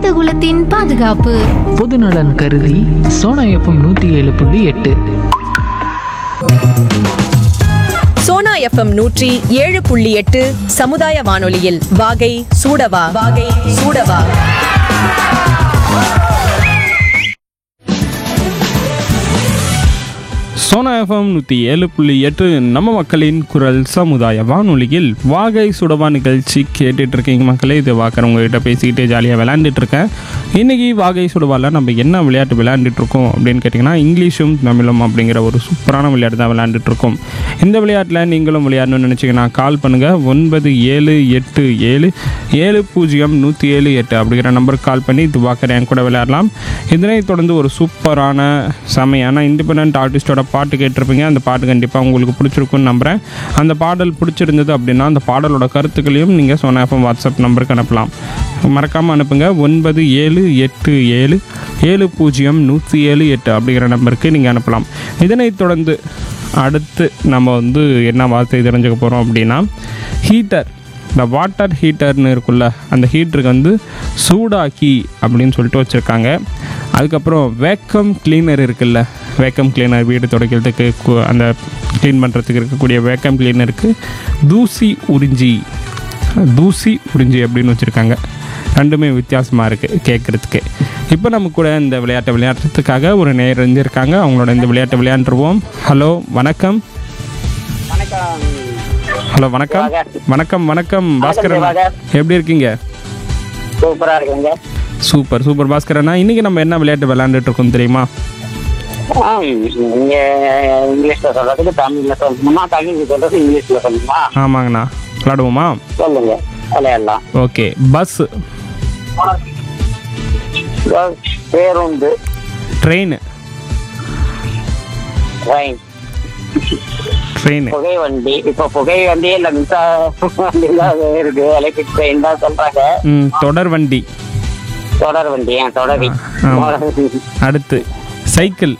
மனிதகுலத்தின் பாதுகாப்பு பொதுநலன் கருதி சோனா எஃப்எம் நூற்றி ஏழு புள்ளி எட்டு சோனா எஃப்எம் நூற்றி ஏழு புள்ளி எட்டு சமுதாய வானொலியில் வாகை சூடவா வாகை சூடவா சோனா எஃப்எம் நூற்றி ஏழு புள்ளி எட்டு நம்ம மக்களின் குரல் சமுதாய வானொலியில் வாகை சுடவா நிகழ்ச்சி கேட்டுட்டு இருக்கீங்க மக்களே இது வாக்குறவங்க கிட்ட பேசிக்கிட்டே ஜாலியாக விளையாண்டுட்டு இருக்கேன் இன்னைக்கு வாகை சுடவாவில் நம்ம என்ன விளையாட்டு விளையாண்டுட்டு இருக்கோம் அப்படின்னு கேட்டிங்கன்னா இங்கிலீஷும் தமிழும் அப்படிங்கிற ஒரு சூப்பரான விளையாட்டு தான் விளையாண்டுட்டு இருக்கோம் இந்த விளையாட்டில் நீங்களும் விளையாடணும்னு நினச்சிங்கன்னா கால் பண்ணுங்கள் ஒன்பது ஏழு எட்டு ஏழு ஏழு பூஜ்ஜியம் நூற்றி ஏழு எட்டு அப்படிங்கிற நம்பருக்கு கால் பண்ணி இது வாக்கர் என் கூட விளையாடலாம் இதனைத் தொடர்ந்து ஒரு சூப்பரான செமையான இண்டிபெண்ட் ஆர்டிஸ்டோட பாட்டு கேட்டிருப்பீங்க அந்த பாட்டு கண்டிப்பாக உங்களுக்கு பிடிச்சிருக்குன்னு நம்புகிறேன் அந்த பாடல் பிடிச்சிருந்தது அப்படின்னா அந்த பாடலோட கருத்துக்களையும் நீங்கள் சோனா எஃப்எம் வாட்ஸ்அப் நம்பருக்கு அனுப்பலாம் மறக்காமல் அனுப்புங்க ஒன்பது ஏழு எட்டு ஏழு ஏழு பூஜ்ஜியம் நூற்றி ஏழு எட்டு அப்படிங்கிற நம்பருக்கு நீங்கள் அனுப்பலாம் இதனைத் தொடர்ந்து அடுத்து நம்ம வந்து என்ன வார்த்தை தெரிஞ்சுக்க போகிறோம் அப்படின்னா ஹீட்டர் இந்த வாட்டர் ஹீட்டர்னு இருக்குல்ல அந்த ஹீட்டருக்கு வந்து சூடாக்கி அப்படின்னு சொல்லிட்டு வச்சுருக்காங்க அதுக்கப்புறம் வேக்கம் கிளீனர் இருக்குல்ல வேக்கம் கிளீனர் வீடு துடைக்கிறதுக்கு கு- அந்த க்ளீன் பண்ணுறதுக்கு இருக்கக்கூடிய வேக்கம் கிளீனருக்கு தூசி உறிஞ்சி தூசி உறிஞ்சி அப்படின்னு வச்சுருக்காங்க ரெண்டுமே வித்தியாசமாக இருக்குது கேட்குறதுக்கு இப்போ நம்ம கூட இந்த விளையாட்டை விளையாடுறதுக்காக ஒரு நேர் இருந்திருக்காங்க அவங்களோட இந்த விளையாட்டை விளையாண்டுருவோம் ஹலோ வணக்கம் ஹலோ வணக்கம் வணக்கம் வணக்கம் பாஸ்கரன் எப்படி இருக்கீங்க சூப்பரா இருக்குங்க சூப்பர் சூப்பர் பாஸ்கரண்ணா இன்னைக்கு நம்ம என்ன விளையாட்டு விளையாண்டுட்டு இருக்கோம் தெரியுமா ஆம், நீங்க இங்கிலீஷ்ல சொல்றதுக்கு தமிழ்ல சொல்லணுமா தமிழ்ல சொல்றது இங்கிலீஷ்ல சொல்லணுமா ஆமாங்கண்ணா விளாடுவோமா சொல்லுங்க விளையாடலாம் ஓகே பஸ் பேருந்து ட்ரெயின் ட்ரெயின் ட்ரெயின் புகை வண்டி இப்ப புகை வண்டி இல்ல மின்சார வண்டி எல்லாம் இருக்கு எலக்ட்ரிக் ட்ரெயின் தான் சொல்றாங்க ம் தொடர் வண்டி தொடர் வண்டி ஏன் தொடரி ஆமா. அடுத்து சைக்கிள்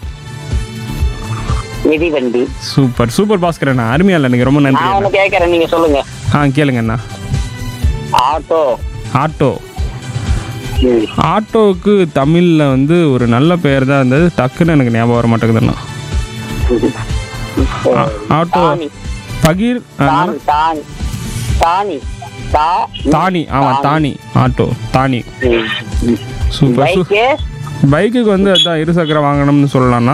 மிதி வண்டி சூப்பர் சூப்பர் பாஸ்கரண்ணா அருமையா இல்லை நீங்கள் ரொம்ப நன்றி நான் ஒண்ணு கேக்குறேன் நீங்க சொல்லுங்க ஆ கேளுங்கண்ணா ஆட்டோ ஆட்டோ ம். ஆட்டோவுக்கு தமிழில் வந்து ஒரு நல்ல பெயர் தான் இருந்தது டக்குன்னு எனக்கு ஞாபகம் வர மாட்டேங்குதுண்ணா ஆ- ஆட்டோ தானி பகீர் ஆ, தானி தானி தானி தா தானி ஆமாம் தானி ஆட்டோ தானி ம். சூப்பர் சூ பைக்கு பைக்குக்கு வந்து அதான் இருசக்கர வாங்கணும்னு சொல்லலாம்னா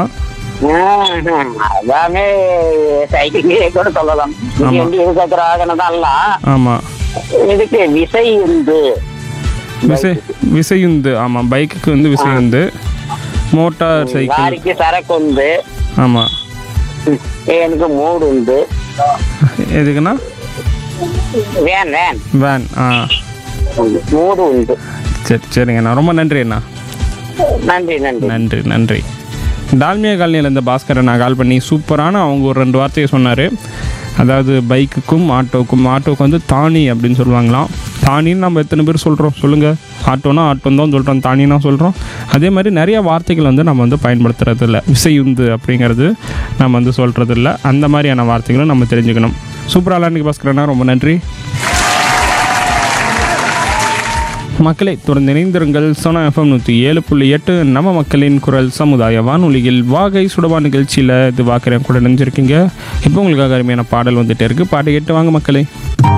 அதாமே சைக்கிளே கூட சொல்லலாம் இது ஆமா. வந்து இருசக்கர வாகனம்தான் ஆமாம் இதுக்கு விசை உண்டு விசை விசையுந்து ஆமாம் பைக்குக்கு வந்து விசையுந்து மோட்டார் சைக்கிள் லாரிக்கு சரக்கு உண்டு ஆமாம் எனக்கு மூடு உண்டு எதுக்குண்ணா வேன் வேன் வேன் ஆ மூடு உண்டு சரி சரிங்கண்ணா ரொம்ப நன்றி அண்ணா நன்றி நன்றி நன்றி நன்றி டால்மியா காலனியில் இருந்த பாஸ்கரை நான் கால் பண்ணி சூப்பரான அவங்க ஒரு ரெண்டு வார்த்தையை சொன்னார் அதாவது பைக்குக்கும் ஆட்டோவுக்கும் ஆட்டோவுக்கு வந்து தானி அப்படின்னு சொல்லுவாங்களாம் தானின்னு நம்ம எத்தனை பேர் சொல்கிறோம் சொல்லுங்கள் ஆட்டோனா ஆட்டோன்னு தான் சொல்கிறோம் தானினா சொல்கிறோம் அதே மாதிரி நிறைய வார்த்தைகள் வந்து நம்ம வந்து பயன்படுத்துறது இல்லை விசையுந்து அப்படிங்கிறது நம்ம வந்து சொல்கிறது இல்லை அந்த மாதிரியான வார்த்தைகளும் நம்ம தெரிஞ்சுக்கணும் சூப்பராக அன்றைக்கி பாஸ்கரண்ணா ரொம்ப நன்றி மக்களை தொடர்ந்து இணைந்திருங்கள் சோனா எஃப்எம் நூற்றி ஏழு புள்ளி எட்டு நம்ம மக்களின் குரல் சமுதாய வானொலியில் வாகை சுடவா நிகழ்ச்சியில் இது வாக்குறேன் கூட நினைஞ்சிருக்கீங்க இப்போ உங்களுக்காக அருமையான பாடல் வந்துட்டே இருக்கு பாட்டு கேட்டு வாங்க மக்களே